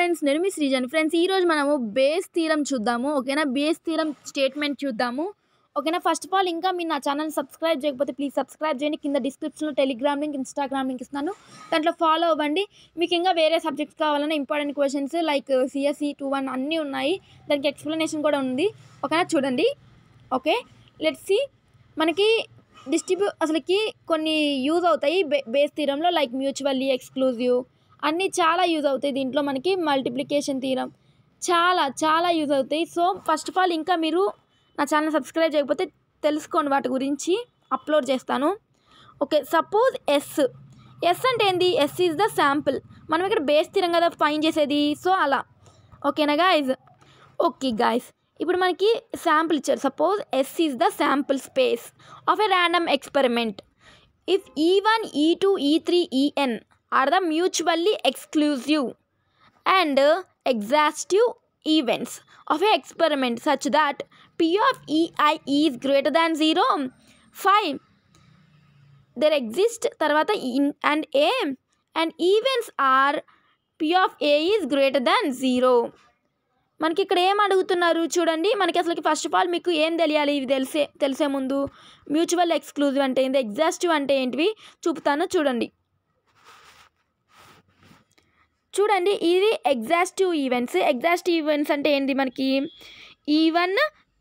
friends నేను మీ శ్రీజాని friends ఈరోజు మనము బేస్ తీరం చూద్దాము ఓకేనా బేస్ తీరం స్టేట్మెంట్ చూద్దాము ఓకేనా ఫస్ట్ ఆఫ్ ఆల్ ఇంకా మీరు నా ఛానల్ సబ్స్క్రైబ్ చేయకపోతే ప్లీజ్ సబ్స్క్రైబ్ చేయండి కింద డిస్క్రిప్షన్లో టెలిగ్రామ్ లింక్ ఇన్స్టాగ్రామ్ లింక్ ఇస్తాను దాంట్లో ఫాలో అవ్వండి మీకు ఇంకా వేరే సబ్జెక్ట్స్ కావాలన్నా important questions like CSC two one అన్నీ ఉన్నాయి దానికి ఎక్స్ప్లెనేషన్ కూడా ఉంది ఓకేనా చూడండి ఓకే లెట్స్ సి మనకి డిస్ట్రిబ్యూ అసలుకి కొన్ని యూజ్ అవుతాయి బే బేస్ తీరంలో లైక్ మ్యూచువల్లీ ఎక్స్క్లూజివ్ అన్నీ చాలా యూజ్ అవుతాయి దీంట్లో మనకి మల్టిప్లికేషన్ తీరం చాలా చాలా యూజ్ అవుతాయి సో ఫస్ట్ ఆఫ్ ఆల్ ఇంకా మీరు నా ఛానల్ సబ్స్క్రైబ్ చేయకపోతే తెలుసుకోండి వాటి గురించి అప్లోడ్ చేస్తాను ఓకే సపోజ్ ఎస్ ఎస్ అంటే ఏంది ఎస్ ఈజ్ ద శాంపుల్ మనం ఇక్కడ బేస్ తీరం కదా ఫైన్ చేసేది సో అలా ఓకేనా గాయస్ ఓకే గాయస్ ఇప్పుడు మనకి శాంపుల్ ఇచ్చారు suppose S is the sample space of a random experiment if E one E two E three E n are the mutually exclusive and exhaustive events of a experiment such that P of E i is greater than zero five there exist తర్వాత in and A and events are P of A is greater than zero మనకి ఇక్కడ ఏం అడుగుతున్నారు చూడండి మనకి అసలుకి first of all మీకు ఏం తెలియాలి ఇవి తెలిసే తెలిసే ముందు మ్యూచువల్ ఎక్స్క్లూజివ్ అంటే ఏంటి ఎగ్జాస్టివ్ అంటే ఏంటివి చూపుతాను చూడండి చూడండి ఇది ఎగ్జాస్టివ్ ఈవెంట్స్ ఎగ్జాస్టివ్ ఈవెంట్స్ అంటే ఏంటి మనకి E one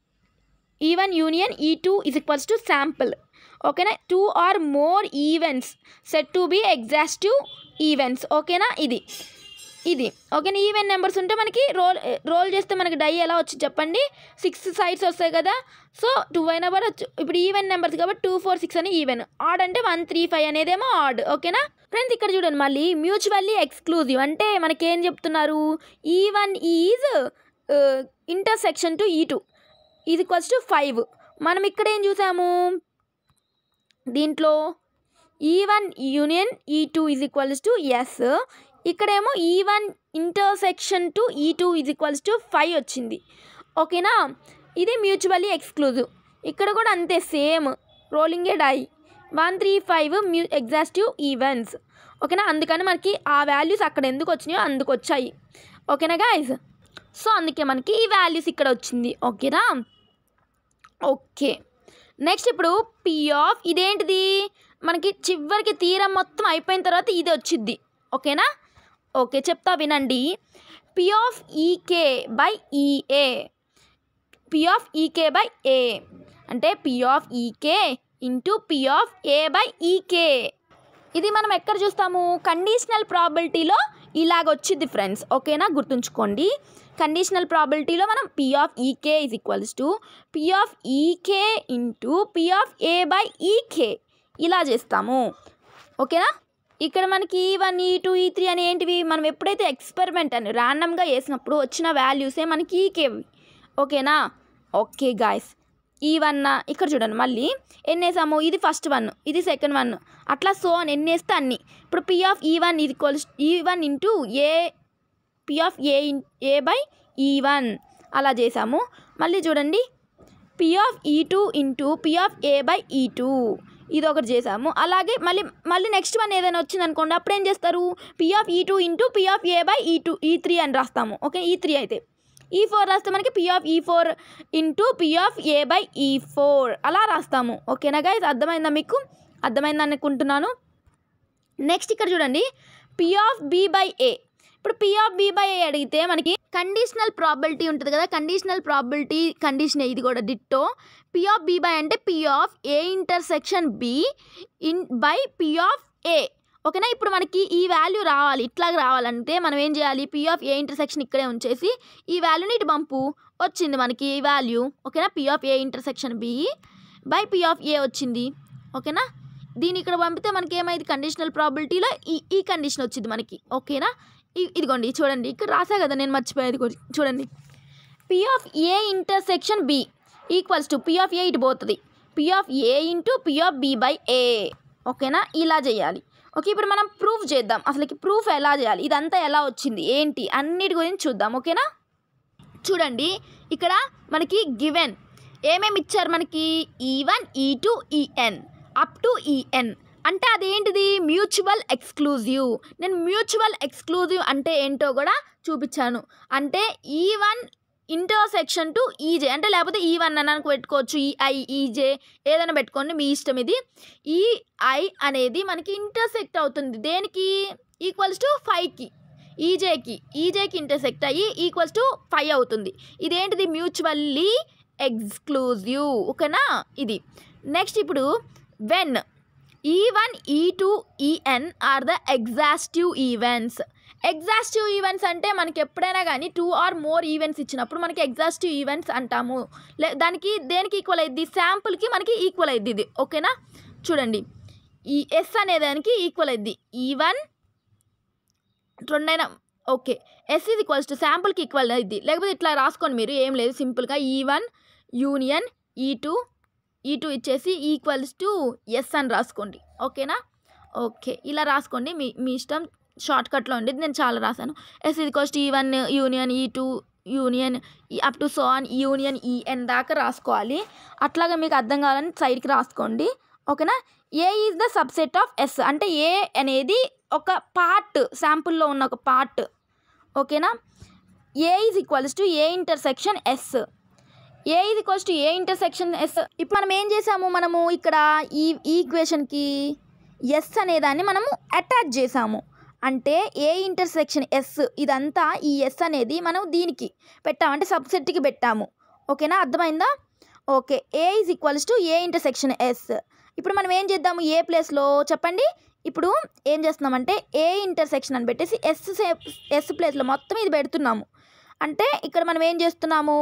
E one union E two is equals to sample ఓకేనా two or more events set to be exhaustive events ఓకేనా ఇది ఇది ఓకేనా ఈవెన్ నెంబర్స్ ఉంటే మనకి రోల్ రోల్ చేస్తే మనకి డై ఎలా వచ్చి చెప్పండి సిక్స్ సైడ్స్ వస్తాయి కదా సో టూ అయినా కూడా వచ్చు ఇప్పుడు ఈవెన్ నెంబర్స్ కాబట్టి టూ ఫోర్ సిక్స్ అని ఈవెన్ ఆడ్ అంటే వన్ త్రీ ఫైవ్ అనేదేమో ఆడ్ ఓకేనా ఫ్రెండ్స్ ఇక్కడ చూడండి మళ్ళీ మ్యూచువల్లీ ఎక్స్క్లూజివ్ అంటే మనకేం చెప్తున్నారు E one is intersection to E two ఇది ఈక్వల్స్ టు ఫైవ్ మనం ఇక్కడ ఏం చూసాము దీంట్లో E one union E two is equals to S ఇక్కడేమో E one intersection to E two is equals to five వచ్చింది ఓకేనా ఇది మ్యూచువల్లీ ఎక్స్క్లూజివ్ ఇక్కడ కూడా అంతే సేమ్ రోలింగే డై వన్ త్రీ ఫైవ్ మ్యూ ఎగ్జాస్టివ్ ఈవెంట్స్ ఓకేనా అందుకని మనకి ఆ వాల్యూస్ అక్కడ ఎందుకు వచ్చినాయో అందుకు వచ్చాయి ఓకేనా గాయస్ సో అందుకే మనకి ఈ వాల్యూస్ ఇక్కడ వచ్చింది ఓకేనా ఓకే నెక్స్ట్ ఇప్పుడు పి ఆఫ్ ఇదేంటిది మనకి చివరికి తీరం మొత్తం అయిపోయిన తర్వాత ఇది వచ్చింది ఓకేనా ఓకే చెప్తా వినండి P of E k by E A P of E k by A అంటే P of E k into P of A by E k ఇది మనం ఎక్కడ చూస్తాము కండిషనల్ ప్రాబిలిటీలో ఇలాగ వచ్చింది ఫ్రెండ్స్ ఓకేనా గుర్తుంచుకోండి కండిషనల్ ప్రాబిలిటీలో మనం P of E k is equals to P of E k into P of A by E k ఇలా చేస్తాము ఓకేనా ఇక్కడ మనకి E one E two E three అని ఏంటివి మనం ఎప్పుడైతే ఎక్స్పెరిమెంట్ అని ర్యాండమ్గా వేసినప్పుడు వచ్చిన వాల్యూసే మనకి ఈకేవి ఓకేనా ఓకే గాయస్ ఈ వన్ ఇక్కడ చూడండి మళ్ళీ ఎన్ని వేసాము ఇది ఫస్ట్ వన్ ఇది సెకండ్ వన్ అట్లా సో అని ఎన్ని వేస్తే అన్ని ఇప్పుడు పి ఆఫ్ ఈ వన్ ఇది కొల్స్ E one into A P of A in A by E one అలా చేసాము మళ్ళీ చూడండి P of E two into P of A by E two ఇది ఒకటి చేసాము అలాగే మళ్ళీ మళ్ళీ నెక్స్ట్ వన్ ఏదైనా వచ్చింది అనుకోండి అప్పుడు ఏం చేస్తారు P of E two into P of A by E two E three అని రాస్తాము ఓకే ఈ త్రీ అయితే ఈ ఫోర్ రాస్తే మనకి P of E four into P of A by E four అలా రాస్తాము ఓకేనా గైస్ అర్థమైందా మీకు అర్థమైంది అనుకుంటున్నాను నెక్స్ట్ ఇక్కడ చూడండి P of B by A ఇప్పుడు P of B by A అడిగితే మనకి కండిషనల్ ప్రాబిలిటీ ఉంటుంది కదా కండిషనల్ ప్రాబిలిటీ కండిషన్ ఇది కూడా ditto P of B by అంటే P of A intersection B in by P of A ఓకేనా ఇప్పుడు మనకి ఈ వాల్యూ రావాలి ఇట్లాగ రావాలంటే మనం ఏం చేయాలి పి ఆఫ్ ఏ ఇంటర్సెక్షన్ ఇక్కడే ఉంచేసి ఈ వాల్యూని ఇటు పంపు వచ్చింది మనకి ఈ వాల్యూ ఓకేనా P of A intersection B by P of A వచ్చింది ఓకేనా దీన్ని ఇక్కడ పంపితే మనకి ఏమైంది కండిషనల్ ప్రాబిలిటీలో ఈ ఈ కండిషన్ వచ్చింది మనకి ఓకేనా ఇ- ఇదిగోండి చూడండి ఇక్కడ రాసా కదా నేను మర్చిపోయేది కూడా చూడండి P of A intersection B equals to P of A ఇటు పోతుంది P of A into P of B by A ఓకేనా ఇలా చేయాలి ఓకే ఇప్పుడు మనం ప్రూఫ్ చేద్దాం అసలుకి ప్రూఫ్ ఎలా చేయాలి ఇదంతా ఎలా వచ్చింది ఏంటి అన్నిటి గురించి చూద్దాం ఓకేనా చూడండి ఇక్కడ మనకి గివెన్ ఏమేమి ఇచ్చారు మనకి E one E two E n up to E n అంటే అదేంటిది మ్యూచువల్ ఎక్స్క్లూజివ్ నేను మ్యూచువల్ ఎక్స్క్లూజివ్ అంటే ఏంటో కూడా చూపించాను అంటే ఈ వన్ ఇంటర్సెక్షన్ టు ఈజే అంటే లేకపోతే ఈ వన్ అన్నానికి పెట్టుకోవచ్చు ఈ ఐ ఈజే ఏదైనా పెట్టుకోండి మీ ఇష్టం ఇది ఈ ఐ అనేది మనకి ఇంటర్సెక్ట్ అవుతుంది దేనికి ఈక్వల్స్ టు ఫైవ్కి ఈజేకి ఈజేకి ఇంటర్సెక్ట్ అయ్యి ఈక్వల్స్ టు ఫైవ్ అవుతుంది ఇదేంటిది మ్యూచువల్లీ ఎక్స్క్లూజివ్ ఓకేనా ఇది నెక్స్ట్ ఇప్పుడు when E one E two E n are the exhaustive events exhaustive events అంటే మనకి ఎప్పుడైనా కానీ టూ ఆర్ మోర్ ఈవెంట్స్ ఇచ్చినప్పుడు మనకి ఎగ్జాస్టివ్ ఈవెంట్స్ అంటాము లే దానికి దేనికి ఈక్వల్ అయింది శాంపుల్కి మనకి ఈక్వల్ అయింది ఇది ఓకేనా చూడండి ఈ ఎస్ అనే దానికి ఈక్వల్ అయింది ఈ వన్ రెండైనా ఓకే ఎస్ ఇది ఈక్వల్స్ టు శాంపుల్కి ఈక్వల్ అయింది లేకపోతే ఇట్లా రాసుకోండి మీరు ఏం లేదు సింపుల్గా E one union E two E two ఇచ్చేసి ఈక్వల్స్ టు ఎస్ అని రాసుకోండి ఓకేనా ఓకే ఇలా రాసుకోండి మీ మీ ఇష్టం షార్ట్ కట్లో ఉండేది నేను చాలా రాశాను ఎస్ ఇది కాస్ట్ E one union E two union up to so on union E n దాకా రాసుకోవాలి అట్లాగా మీకు అర్థం కావాలని సైడ్కి రాసుకోండి ఓకేనా A is the subset of S అంటే ఏ అనేది ఒక పార్ట్ శాంపుల్లో ఉన్న ఒక పార్ట్ ఓకేనా A is equals to A intersection S A ఇది equals to A intersection S ఇప్పుడు మనం ఏం చేసాము మనము ఇక్కడ ఈ ఈక్వేషన్కి ఎస్ అనేదాన్ని మనము అటాచ్ చేసాము అంటే ఏ ఇంటర్సెక్షన్ ఎస్ ఇదంతా ఈ ఎస్ అనేది మనం దీనికి పెట్టాము అంటే సబ్సెట్కి పెట్టాము ఓకేనా అర్థమైందా okay A is equals to A intersection S ఇప్పుడు మనం ఏం చేద్దాము ఏ ప్లేస్లో చెప్పండి ఇప్పుడు ఏం చేస్తున్నామంటే ఏ ఇంటర్సెక్షన్ అని పెట్టేసి ఎస్ ఎస్ ప్లేస్లో మొత్తం ఇది పెడుతున్నాము అంటే ఇక్కడ మనం ఏం చేస్తున్నాము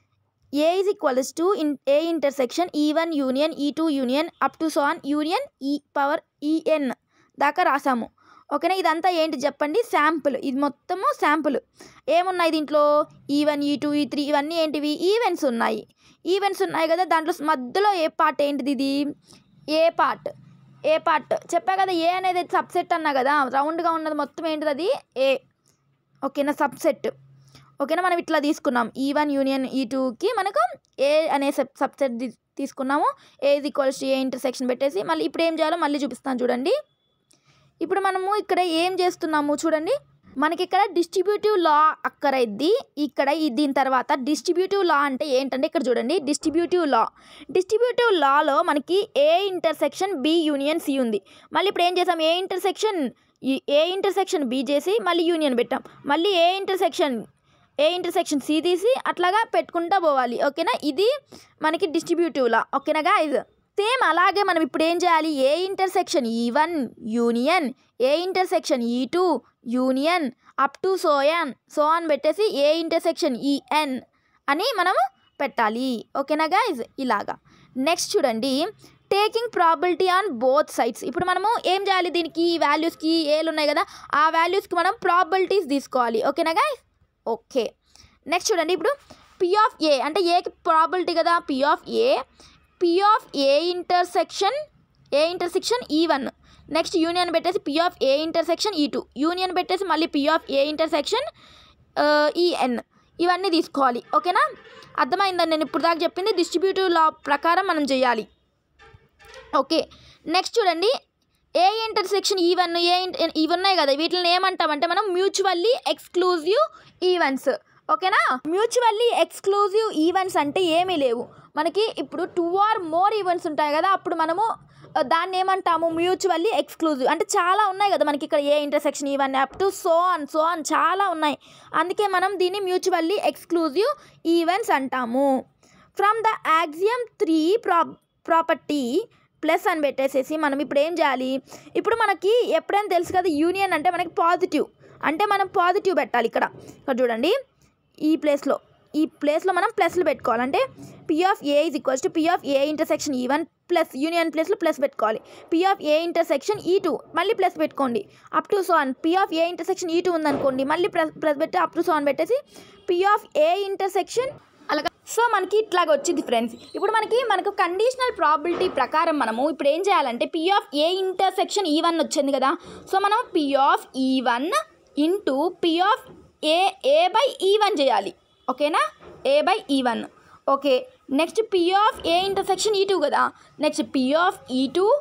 A is equals to in A intersection E one union E two union up to so on union E power E n దాకా రాసాము ఓకేనా ఇదంతా ఏంటి చెప్పండి శాంపుల్ ఇది మొత్తము శాంపుల్ ఏమున్నాయి దీంట్లో E one E two E three ఇవన్నీ ఏంటివి ఈవెంట్స్ ఉన్నాయి ఈవెంట్స్ ఉన్నాయి కదా దాంట్లో మధ్యలో ఏ పార్ట్ ఏంటిది ఇది ఏ పార్ట్ ఏ పార్ట్ చెప్పా కదా ఏ అనేది సబ్సెట్ అన్నా కదా రౌండ్గా ఉన్నది మొత్తం ఏంటిది అది ఏ ఓకేనా సబ్సెట్ ఓకేనా మనం ఇట్లా తీసుకున్నాం ఈ వన్ యూనియన్ ఈ టూకి మనకు ఏ అనే సబ్ సబ్సెట్ తీసుకున్నాము ఏ ఇది ఈక్వల్స్ ఏ ఇంటర్సెక్షన్ పెట్టేసి మళ్ళీ ఇప్పుడు ఏం చేయాలో మళ్ళీ చూపిస్తాను చూడండి ఇప్పుడు మనము ఇక్కడ ఏం చేస్తున్నాము చూడండి మనకి ఇక్కడ డిస్ట్రిబ్యూటివ్ లా అక్కరైద్ది ఇక్కడ ఈ దీని తర్వాత డిస్ట్రిబ్యూటివ్ లా అంటే ఏంటంటే ఇక్కడ చూడండి డిస్ట్రిబ్యూటివ్ లా డిస్ట్రిబ్యూటివ్ లాలో మనకి A intersection B union C ఉంది మళ్ళీ ఇప్పుడు ఏం చేసాం A intersection A intersection B చేసి మళ్ళీ యూనియన్ పెట్టాం మళ్ళీ A intersection A intersection C తీసి అట్లాగా పెట్టుకుంటా పోవాలి ఓకేనా ఇది మనకి డిస్ట్రిబ్యూటివ్ లా ఓకేనా గాయస్ సేమ్ అలాగే మనం ఇప్పుడు ఏం చేయాలి A intersection E one union A intersection E two union up to so on so అని పెట్టేసి ఏ ఇంటర్సెక్షన్ ఈఎన్ అని మనము పెట్టాలి ఓకేనా గైజ్ ఇలాగా నెక్స్ట్ చూడండి taking probability on both sides ఇప్పుడు మనము ఏం చేయాలి దీనికి ఈ వాల్యూస్కి ఏలు ఉన్నాయి కదా ఆ వాల్యూస్కి మనం ప్రాబిలిటీస్ తీసుకోవాలి ఓకేనా గైజ్ ఓకే నెక్స్ట్ చూడండి ఇప్పుడు పి ఆఫ్ ఏ అంటే ఏకి ప్రాబిలిటీ కదా P of A P of A intersection A intersection E one next union పెట్టేసి P of A intersection E two union పెట్టేసి మళ్ళీ P of A intersection E n ఇవన్నీ తీసుకోవాలి ఓకేనా అర్థమైందని నేను ఇప్పుడు దాకా చెప్పింది డిస్ట్రిబ్యూటివ్ లా ప్రకారం మనం చేయాలి ఓకే నెక్స్ట్ చూడండి ఏ ఇంటర్సెక్షన్ ఈ వన్ ఏ ఇవి ఉన్నాయి కదా వీటిని ఏమంటామంటే మనం మ్యూచువల్లీ ఎక్స్క్లూజివ్ ఈవెంట్స్ ఓకేనా మ్యూచువల్లీ ఎక్స్క్లూజివ్ ఈవెంట్స్ అంటే ఏమీ లేవు మనకి ఇప్పుడు టూ ఆర్ మోర్ ఈవెంట్స్ ఉంటాయి కదా అప్పుడు మనము ఆ, దాన్ని ఏమంటాము మ్యూచువల్లీ ఎక్స్క్లూజివ్ అంటే చాలా ఉన్నాయి కదా మనకి ఇక్కడ ఏ ఇంటర్సెక్షన్ ఇవన్నీ up to so on so on చాలా ఉన్నాయి అందుకే మనం దీన్ని మ్యూచువల్లీ ఎక్స్క్లూజివ్ ఈవెంట్స్ అంటాము ఫ్రమ్ ద యాక్సియం త్రీ ప్రా ప్రాపర్టీ ప్లస్ అని పెట్టేసేసి మనం ఇప్పుడు ఏం చేయాలి ఇప్పుడు మనకి ఎప్పుడైనా తెలుసు కదా యూనియన్ అంటే మనకి పాజిటివ్ అంటే మనం పాజిటివ్ పెట్టాలి ఇక్కడ ఇక్కడ చూడండి ఈ ప్లేస్లో ఈ ప్లేస్లో మనం ప్లస్లు పెట్టుకోవాలి అంటే P of A is equals to P of A intersection E one plus union ప్లేస్లో ప్లస్ పెట్టుకోవాలి P of A intersection E two మళ్ళీ ప్లస్ పెట్టుకోండి up to so on P of A intersection E two ఉందనుకోండి మళ్ళీ plus plus పెట్టి up to so అని పెట్టేసి P of A intersection అలాగా సో మనకి ఇట్లాగ వచ్చింది ఫ్రెండ్స్ ఇప్పుడు మనకి మనకు కండిషనల్ ప్రాబిలిటీ ప్రకారం మనము ఇప్పుడు ఏం చేయాలంటే P of A intersection E one వచ్చింది కదా సో మనం P of E one into P of A A by E one చేయాలి ఓకేనా A by E one okay next P of A intersection E two కదా next P of E two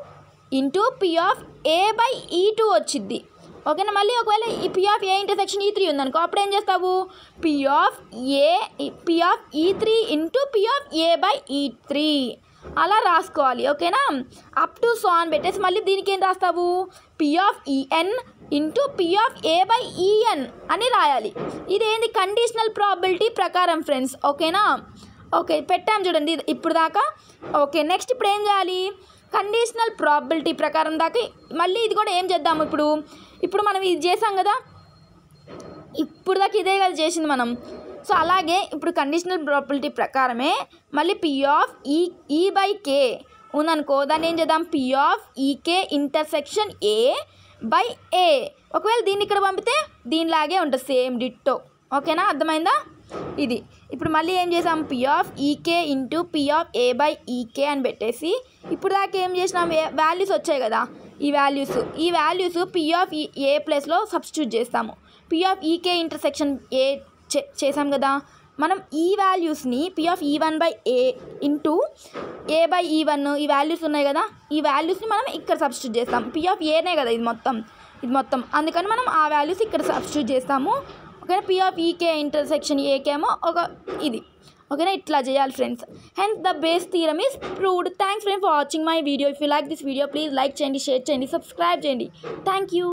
into P of A by E two వచ్చింది ఓకేనా మళ్ళీ ఒకవేళ E P of A intersection E three ఉందనుకో అప్పుడు ఏం చేస్తావు P of A P of E three into P of A by E three అలా రాసుకోవాలి ఓకేనా అప్ టు సో అని పెట్టేసి మళ్ళీ దీనికి ఏం రాస్తావు P of E n into P of A by E n అని రాయాలి ఇదేంది కండిషనల్ ప్రాబిలిటీ ప్రకారం ఫ్రెండ్స్ ఓకేనా ఓకే పెట్టాం చూడండి ఇది ఇప్పుడు దాకా ఓకే నెక్స్ట్ ఇప్పుడు ఏం చేయాలి కండిషనల్ ప్రాబిలిటీ ప్రకారం దాకా మళ్ళీ ఇది కూడా ఏం చేద్దాము ఇప్పుడు ఇప్పుడు మనం ఇది చేసాం కదా ఇప్పుడు దాకా ఇదే కదా చేసింది మనం సో అలాగే ఇప్పుడు కండిషనల్ ప్రాబిలిటీ ప్రకారమే మళ్ళీ పి ఆఫ్ ఈ ఈ బై కే ఉందనుకో దాన్ని ఏం చేద్దాం P of E k intersection A by A ఒకవేళ దీన్ని ఇక్కడ పంపితే దీనిలాగే ఉంటుంది సేమ్ డిట్టో ఓకేనా అర్థమైందా ఇది ఇప్పుడు మళ్ళీ ఏం చేసాం P of E k into P of A by E k అని పెట్టేసి ఇప్పుడు దాకా ఏం చేసినాం వాల్యూస్ వచ్చాయి కదా ఈ వాల్యూస్ ఈ వాల్యూస్ పి ఆఫ్ ఏ ప్లేస్లో సబ్స్టిట్యూట్ చేస్తాము P of E k intersection A చే చేసాం కదా మనం ఈ వాల్యూస్ని P of E one by A into A by E one ఈ వాల్యూస్ ఉన్నాయి కదా ఈ వాల్యూస్ని మనం ఇక్కడ సబ్స్టిట్యూట్ చేస్తాం పి ఆఫ్ ఏనే కదా ఇది మొత్తం ఇది మొత్తం అందుకని మనం ఆ వాల్యూస్ ఇక్కడ సబ్స్టిట్యూట్ చేస్తాము ఓకేనా పి ఆఫ్ ఈకే ఇంటర్సెక్షన్ ఏకేమో ఒక ఇది ఓకేనా ఇట్లా చేయాలి friends hence the Bayes theorem is proved thanks friend for watching my video if you like this video please like చేయండి షేర్ చేయండి సబ్స్క్రైబ్ చేయండి థ్యాంక్ యూ